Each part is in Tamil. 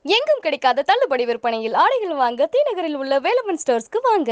எங்கும் கிடைக்காத தள்ளுபடி விற்பனையில் ஆடைகள் வாங்க தி நகரில் உள்ள வேலவன் ஸ்டோர்ஸ்க்கு வாங்க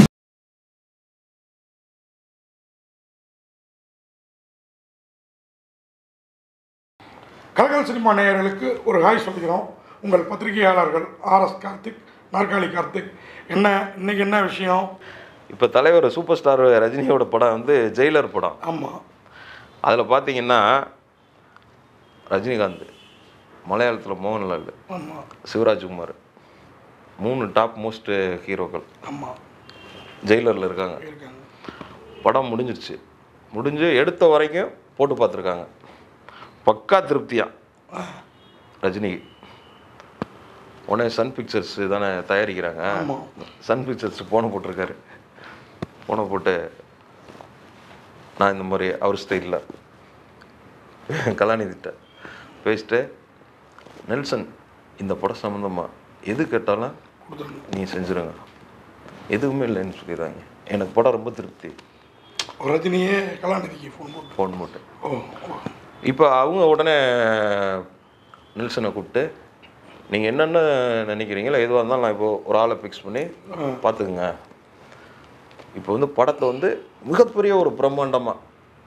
கலகல் சினிமா நேயர்களுக்கு ஒரு ஹாய் சொல்லிக்கிறோம் உங்கள் பத்திரிகையாளர்கள் ஆர்எஸ் கார்த்திக் நாற்காலி கார்த்திக் என்ன இன்னைக்கு என்ன விஷயம் இப்போ தலைவர் சூப்பர் ஸ்டார் ரஜினியோட படம் வந்து ஜெயிலர் படம் ஆமாம் அதில் பார்த்தீங்கன்னா ரஜினிகாந்த் மலையாளத்தில் மோகன்லால் ஆமாம் சிவராஜ்குமார் மூணு டாப் மோஸ்ட் ஹீரோக்கள் ஆமாம் ஜெயிலரில் இருக்காங்க இருக்காங்க படம் முடிஞ்சிருச்சு முடிஞ்சு எடுத்த வரைக்கும் போட்டு பார்த்துருக்காங்க பக்கா திருப்தியா ரஜினிக்கு உடனே சன் பிக்சர்ஸ் தானே தயாரிக்கிறாங்க ஆமாம். சன் பிக்சர்ஸ் போன போட்டிருக்காரு போன போட்டு நான் இந்த மாதிரி அவர் ஸ்டைலில் கலாநிதிட்ட பேசிட்டு நெல்சன் இந்த படம் சம்மந்தமாக எது கேட்டாலும் கொடுத்துருங்க நீ செஞ்சுருங்க எதுவுமே இல்லைன்னு சொல்லிடுறாங்க எனக்கு படம் ரொம்ப திருப்தி ஒரு ரஜினியே கலாநிதிக்கு ஃபோன் போட்டு ஃபோன் போட்டு ஓ ஓ. இப்போ அவங்க உடனே நெல்சனை கூப்பிட்டு நீங்கள் என்னென்ன நினைக்கிறீங்களோ எதுவாக இருந்தாலும் நான் இப்போ ஒரு ஆளை ஃபிக்ஸ் பண்ணி பார்த்துக்குங்க இப்போ வந்து படத்தை வந்து மிகப்பெரிய ஒரு பிரம்மாண்டமாக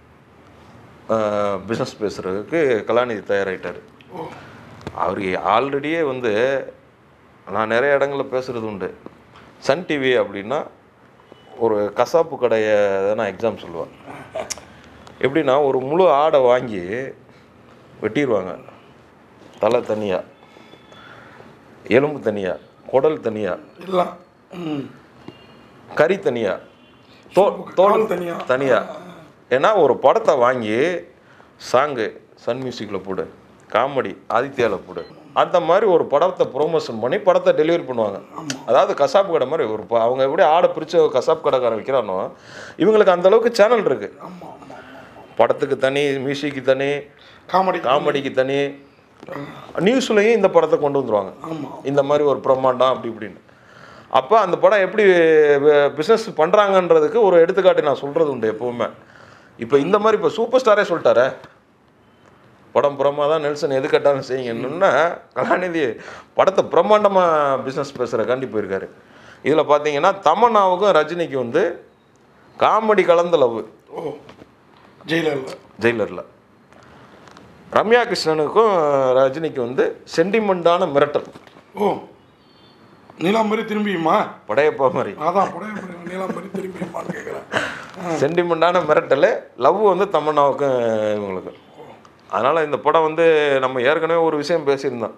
பிஸ்னஸ் பேசுகிறதுக்கு கலாநிதி தயாராகிட்டார் ஓ அவர் ஆல்ரெடியே வந்து நான் நிறைய இடங்களில் பேசுகிறது உண்டு சன் டிவி அப்படின்னா ஒரு கசாப்பு கடையை தான் நான் எக்ஸாம் சொல்லுவேன் எப்படின்னா ஒரு முழு ஆடை வாங்கி வெட்டிடுவாங்க தலை தனியாக எலும்பு தனியாக குடல் தனியாக எல்லாம் ம் கறி தனியாக தோ தோல் கால் தனியா. தனியாக ஏன்னா ஒரு படத்தை வாங்கி சாங்கு சன் மியூசிக்கில் போடு காமெடி ஆதித்யாவில் போடு அந்த மாதிரி ஒரு படத்தை ப்ரொமோஷன் பண்ணி படத்தை டெலிவரி பண்ணுவாங்க அதாவது கசாப்பு கடை மாதிரி ஒரு ப- அவங்க எப்படி ஆடை பிரித்து கசாப்பு கடைக்காரன் விற்கிறானோ இவங்களுக்கு அந்த அளவுக்கு சேனல் இருக்குது ஆமாம் ஆமாம் படத்துக்கு தனி மியூசிக்கு தனி காமெடி காமெடிக்கு தனி நியூஸ்லேயும் இந்த படத்தை கொண்டு வந்துருவாங்க ஆமாம் இந்த மாதிரி ஒரு பிரம்மாண்டம் அப்படி இப்படின்னு அப்போ அந்த படம் எப்படி பிஸ்னஸ் பண்ணுறாங்கன்றதுக்கு ஒரு எடுத்துக்காட்டு நான் சொல்கிறது உண்டு எப்போவுமே இப்போ இந்த மாதிரி இப்போ சூப்பர் ஸ்டாரே சொல்லிட்டாரே படம் புறமா தான் நெல்சன் எது கேட்டாலும் செய்யுங்கன்னா கலாநிதி படத்தை பிரம்மாண்டமாக பிஸ்னஸ் பேசுகிறக்காண்டி போயிருக்காரு இதில் பார்த்தீங்கன்னா தமன்னாவுக்கும் ரஜினிக்கு வந்து காமெடி கலந்த லவ் ஓ ஜெயிலரில் ஜெயிலரில் ரம்யா கிருஷ்ணனுக்கும் ரஜினிக்கு வந்து சென்டிமெண்ட்டான மிரட்டல் ஓ நீலாம்பரி திரும்பியுமா படையப்பா மாதிரி அதான் புடைய நீலாம்பரி திரும்பியுமான்னு கேட்குறேன் சென்டிமெண்ட்டான மிரட்டல் லவ் வந்து தமன்னாவுக்கும் இவங்களுக்கு அதனால் இந்த படம் வந்து நம்ம ஏற்கனவே ஒரு விஷயம் பேசியிருந்தோம்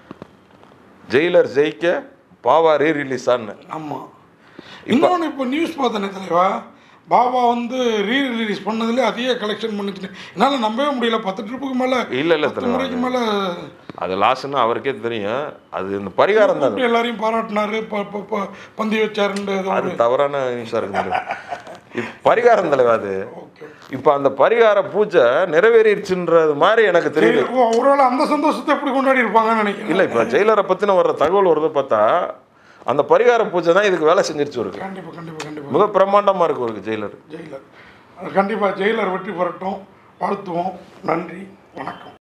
ஜெயிலர் ஜெயிக்க பாவா ரீ ரிலீஸான்னு ஆமாம் இன்னொன்று இப்போ நியூஸ் பார்த்தேனே தலைவா பாபா வந்து ரீ ரிலீஸ் பண்ணதுலேயே அதிக கலெக்ஷன் பண்ணிச்சு என்னால் நம்பவே முடியல பத்து ட்ரிப்புக்கு மேலே இல்லை இல்லை பத்து தலைவா முறைக்கு மேலே அது லாஸ்ட்னு அவருக்கே தெரியும் அது இந்த பரிகாரம் தான் எல்லாரையும் பாராட்டினாரு ப- ப- ப- பந்தி வச்சாருன்ற ஏதோ அது தவறான நியூஸாக இருக்குது இப்ப பரிகாரம் தலைவா அது ஓகே இப்போ அந்த பரிகார பூஜை நிறைவேறிடுச்சுன்றது மாதிரி எனக்கு தெரியுது ஓ ஒருவேளை அந்த சந்தோஷத்தை எப்படி கொண்டாடி இருப்பாங்கன்னு நினைக்கிறேன் இல்லை இப்போ ஜெயிலரை பற்றின வர்ற தகவல் வருது பார்த்தா அந்த பரிகார பூஜை தான் இதுக்கு வேலை செஞ்சிருச்சு இருக்கு கண்டிப்பாக கண்டிப்பாக கண்டிப்பாக மிக பிரம்மாண்டமாக இருக்கு ஒரு ஜெயிலர் ஜெயிலர் கண்டிப்பாக ஜெயிலர் வெற்றி பெறட்டும் வாழ்த்துவோம் நன்றி வணக்கம்